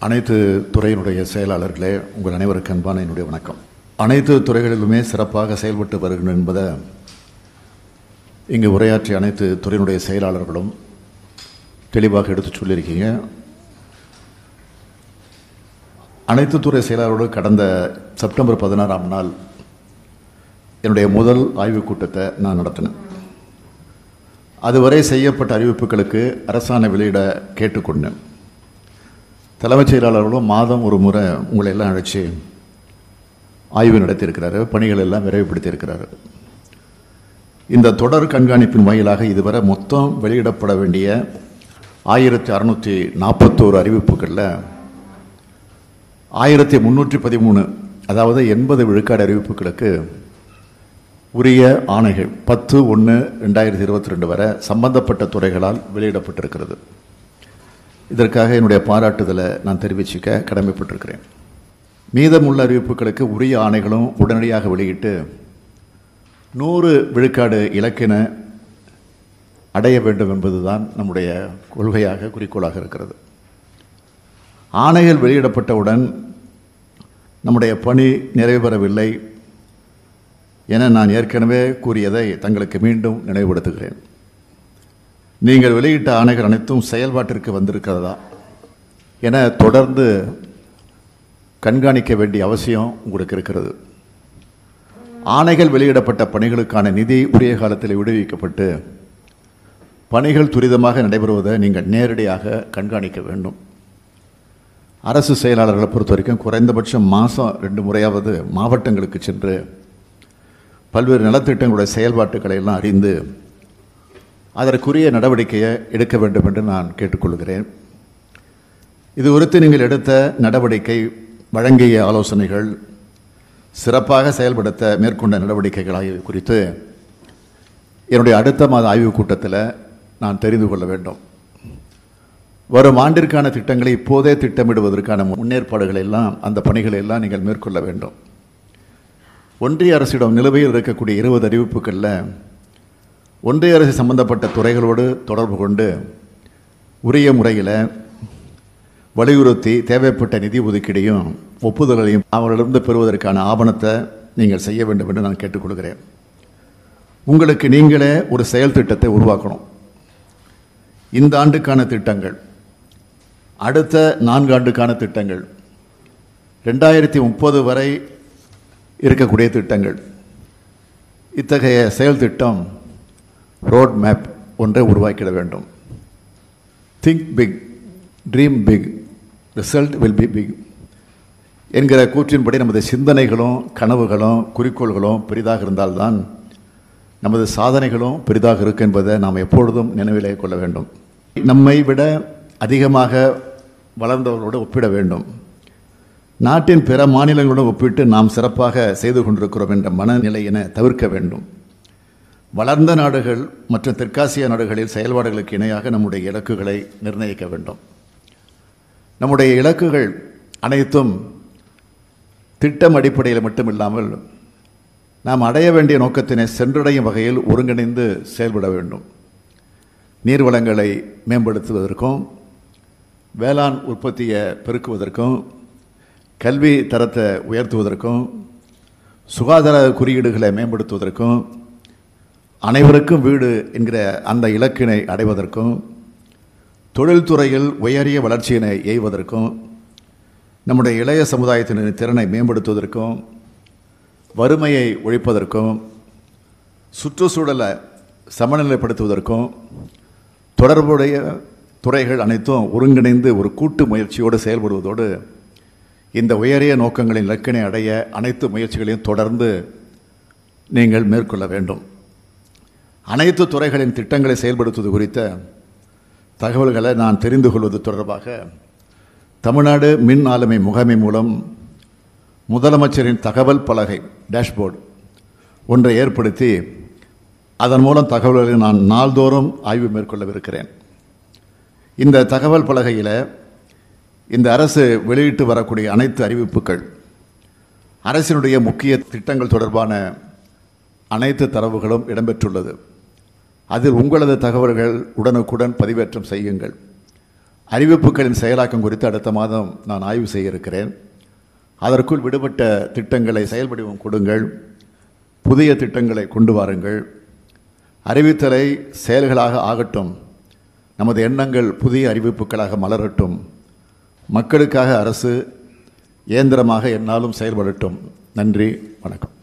அனைத்து துறையினுடைய செயலாளர்களே உங்கள் அனைவருக்கு அன்பான என்னுடைய வணக்கம் அனைத்து துறைகளிலுமே சிறப்பாக செயல்பட்டு வருகின்றன என்பதை இங்கு உரையாற்றிய அனைத்து துறையினுடைய செயலாளர்களும் தெளிவாக எடுத்து சொல்லியிருக்கீங்க அனைத்து துறை செயலாளர்களும் கடந்த செப்டம்பர் பதினாறாம் நாள் என்னுடைய முதல் ஆய்வுக் கூட்டத்தை நான் நடத்தினேன் அதுவரை செய்யப்பட்ட அறிவிப்புகளுக்கு அரசாணை வெளியிட கேட்டுக்கொண்டேன் தலைமைச் செயலாளர்களும் மாதம் ஒரு முறை உங்களை எல்லாம் அழைச்சி ஆய்வு நடத்தியிருக்கிறாரு பணிகள் எல்லாம் விரைவுபடுத்தியிருக்கிறாரு இந்த தொடர் கண்காணிப்பின் வாயிலாக இதுவரை மொத்தம் வெளியிடப்பட வேண்டிய ஆயிரத்தி அறுநூற்றி நாற்பத்தோரு அறிவிப்புகளில் ஆயிரத்தி முந்நூற்றி பதிமூணு அதாவது எண்பது விழுக்காடு அறிவிப்புகளுக்கு உரிய ஆணைகள் பத்து ஒன்று ரெண்டாயிரத்தி இருபத்தி ரெண்டு வரை சம்பந்தப்பட்ட துறைகளால் வெளியிடப்பட்டிருக்கிறது இதற்காக என்னுடைய பாராட்டுதலை நான் தெரிவிச்சுக்க கடமைப்பட்டிருக்கிறேன் மீதமுள்ள அறிவிப்புகளுக்கு உரிய ஆணைகளும் உடனடியாக வெளியிட்டு நூறு விழுக்காடு இலக்கின அடைய வேண்டும் என்பதுதான் நம்முடைய கொள்கையாக குறிக்கோளாக இருக்கிறது ஆணைகள் வெளியிடப்பட்டவுடன் நம்முடைய பணி நிறைவு பெறவில்லை என நான் ஏற்கனவே கூறியதை தங்களுக்கு மீண்டும் நினைவுபடுத்துகிறேன் நீங்கள் வெளியிட்ட ஆணைகள் அனைத்தும் செயல்பாட்டிற்கு வந்திருக்கிறதா என தொடர்ந்து கண்காணிக்க வேண்டிய அவசியம் உங்களுக்கு இருக்கிறது ஆணைகள் வெளியிடப்பட்ட பணிகளுக்கான நிதி உரிய காலத்தில் விடுவிக்கப்பட்டு பணிகள் துரிதமாக நடைபெறுவதை நீங்கள் நேரடியாக கண்காணிக்க வேண்டும் அரசு செயலாளர்களை பொறுத்த வரைக்கும் குறைந்தபட்சம் மாதம் ரெண்டு முறையாவது மாவட்டங்களுக்கு சென்று பல்வேறு நலத்திட்டங்களுடைய செயல்பாட்டுகளை எல்லாம் அறிந்து அதற்குரிய நடவடிக்கையை எடுக்க வேண்டும் என்று நான் கேட்டுக்கொள்கிறேன் இது குறித்து நீங்கள் எடுத்த நடவடிக்கை வழங்கிய ஆலோசனைகள் சிறப்பாக செயல்படுத்த மேற்கொண்ட நடவடிக்கைகள் ஆகியவை குறித்து என்னுடைய அடுத்த மாத ஆய்வுக் கூட்டத்தில் நான் தெரிந்து கொள்ள வேண்டும் வரும் ஆண்டிற்கான திட்டங்களை இப்போதே திட்டமிடுவதற்கான முன்னேற்பாடுகள் எல்லாம் அந்த பணிகளை எல்லாம் நீங்கள் மேற்கொள்ள வேண்டும் ஒன்றிய அரசிடம் நிலுவையில் இருக்கக்கூடிய இருபது அறிவிப்புகளில் ஒன்றிய அரசு சம்பந்தப்பட்ட துறைகளோடு தொடர்பு கொண்டு உரிய முறையில் வலியுறுத்தி தேவைப்பட்ட நிதி ஒதுக்கீடையும் ஒப்புதல்களையும் அவர்களிடம் பெறுவதற்கான ஆவணத்தை நீங்கள் செய்ய வேண்டும் என்று நான் கேட்டுக்கொள்கிறேன் உங்களுக்கு நீங்களே ஒரு செயல் திட்டத்தை உருவாக்கணும் இந்த ஆண்டுக்கான திட்டங்கள் அடுத்த நான்கு ஆண்டுக்கான திட்டங்கள் ரெண்டாயிரத்தி முப்பது வரை இருக்கக்கூடிய திட்டங்கள் இத்தகைய செயல் திட்டம் ரோட் மேப் ஒன்றை உருவாக்கிட வேண்டும் think big dream big result will be big என்கிற கூற்றின்படி நமது சிந்தனைகளும் கனவுகளும் குறிக்கோள்களும் பெரிதாக இருந்தால்தான் நமது சாதனைகளும் பெரிதாக இருக்கும் என்பதை நாம் எப்பொழுதும் நினைவிலே கொள்ள வேண்டும் நம்மை விட அதிகமாக வளர்ந்தவர்களோடு ஒப்பிட வேண்டும் நாட்டின் பிற மாநிலங்களுடன் ஒப்பிட்டு நாம் சிறப்பாக செய்து கொண்டிருக்கிறோம் என்ற மனநிலையினை தவிர்க்க வேண்டும் வளர்ந்த நாடுகள் மற்றும் தெற்காசிய நாடுகளில் செயல்பாடுகளுக்கு இணையாக நம்முடைய இலக்குகளை நிர்ணயிக்க வேண்டும் நம்முடைய இலக்குகள் அனைத்தும் திட்டம் அடிப்படையில் மட்டுமில்லாமல் நாம் அடைய வேண்டிய நோக்கத்தினை சென்றடையும் வகையில் ஒருங்கிணைந்து செயல்பட வேண்டும் நீர்வளங்களை மேம்படுத்துவதற்கும் வேளாண் உற்பத்தியை பெருக்குவதற்கும் கல்வி தரத்தை உயர்த்துவதற்கும் சுகாதார குறியீடுகளை மேம்படுத்துவதற்கும் அனைவருக்கும் வீடு என்கிற அந்த இலக்கினை அடைவதற்கும் தொழில்துறையில் உயரிய வளர்ச்சியினை எய்வதற்கும் நம்முடைய இளைய சமுதாயத்தினரின் திறனை மேம்படுத்துவதற்கும் வறுமையை ஒழிப்பதற்கும் சுற்றுச்சூழலை சமநிலைப்படுத்துவதற்கும் தொடர்புடைய துறைகள் அனைத்தும் ஒருங்கிணைந்து ஒரு கூட்டு முயற்சியோடு செயல்படுவதோடு இந்த உயரிய நோக்கங்களின் இலக்கினை அடைய அனைத்து முயற்சிகளையும் தொடர்ந்து நீங்கள் மேற்கொள்ள வேண்டும் அனைத்து துறைகளின் திட்டங்களை செயல்படுத்துவது குறித்த தகவல்களை நான் தெரிந்து கொள்வது தொடர்பாக தமிழ்நாடு மின் ஆளுமை முகமை மூலம் முதலமைச்சரின் தகவல் பலகை டேஷ்போர்டு ஒன்றை ஏற்படுத்தி அதன் மூலம் தகவல்களை நான் நாள்தோறும் ஆய்வு மேற்கொள்ளவிருக்கிறேன் இந்த தகவல் பலகையில் இந்த அரசு வெளியிட்டு வரக்கூடிய அனைத்து அறிவிப்புகள் அரசினுடைய முக்கிய திட்டங்கள் தொடர்பான அனைத்து தரவுகளும் இடம்பெற்றுள்ளது அதில் உங்களது தகவல்கள் உடனுக்குடன் பதிவேற்றம் செய்யுங்கள் அறிவிப்புகளின் செயலாக்கம் குறித்து அடுத்த மாதம் நான் ஆய்வு செய்ய இருக்கிறேன் அதற்குள் விடுபட்ட திட்டங்களை செயல்வடிவம் கொடுங்கள் புதிய திட்டங்களை கொண்டு வாருங்கள் அறிவித்தலை செயல்களாக ஆகட்டும் நமது எண்ணங்கள் புதிய அறிவிப்புகளாக மலரட்டும் மக்களுக்காக அரசு இயந்திரமாக என்னாலும் செயல்படட்டும் நன்றி வணக்கம்